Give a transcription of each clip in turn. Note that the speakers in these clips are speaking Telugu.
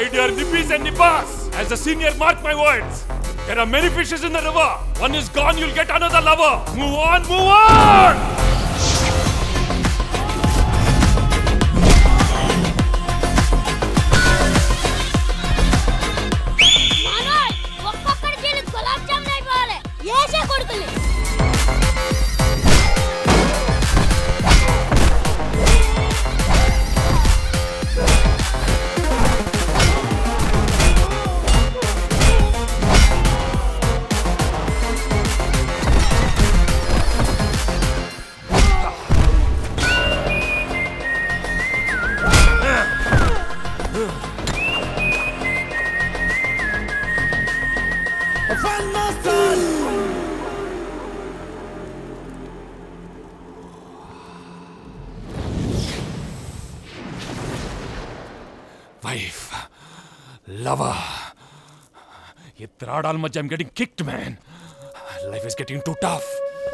My dear nippies and nippas, as a senior, mark my words. There are many fishes in the river. One is gone, you'll get another lover. Move on, move on! మనోయ్ ఒక్కొక్కడికి వీళ్ళు గులాబ్ జామున్ అయిపోవాలి ఏసే కొడుకులు Wife, lover. ఇద్దరాడాల మధ్య I'm getting kicked, man. Life is getting too tough.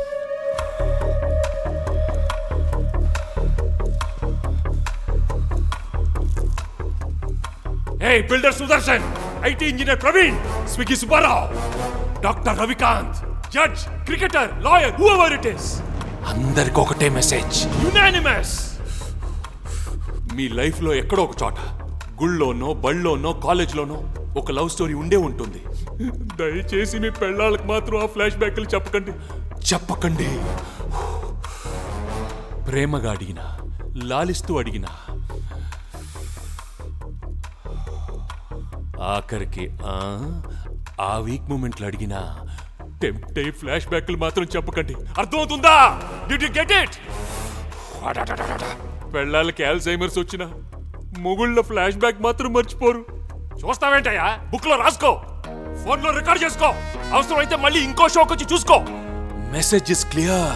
Hey, builder Sudarshan, IT engineer Praveen, Swiggy Subbarao, Dr. Ravikant, judge, cricketer, lawyer, whoever it is. అందరికి ఒకటే మెసేజ్ యునానిమస్ మీ లైఫ్లో ఎక్కడో ఒక చోట గుళ్ళోనో బళ్ళోనో కాలేజ్లోనో ఒక లవ్ స్టోరీ ఉండే ఉంటుంది దయచేసి మీ పెళ్ళాళ్ళకి మాత్రం ఆ ఫ్లాష్ బ్యాక్లు చెప్పకండి చెప్పకండి ప్రేమగా అడిగిన లాలిస్తూ అడిగిన ఆఖరికి ఆ, ఆ వీక్ మూమెంట్లు అడిగినా టెంప్ట్ అయి ఫ్లాష్ బ్యాక్లు మాత్రం చెప్పకండి అర్థమవుతుందా డిడ్ యు గెట్ ఇట్ పెళ్ళాలకి ఆల్జైమర్స్ వచ్చిన మొగుళ్ళ ఫ్లాష్ బ్యాక్ మాత్రం మర్చిపోరు చూస్తావేంటయ్యా బుక్ లో రాసుకో ఫోన్ లో రికార్డ్ చేసుకో అవసరం అయితే మళ్ళీ ఇంకో షోకి వచ్చి చూసుకో message is clear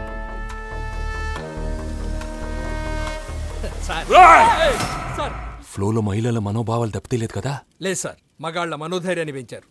sir sir ఫ్లోలో మహిళల మనోభావాలు దెబ్బతీయలేదు కదా లేదు సార్ మగాళ్ళ మనోధైర్యాన్ని పెంచారు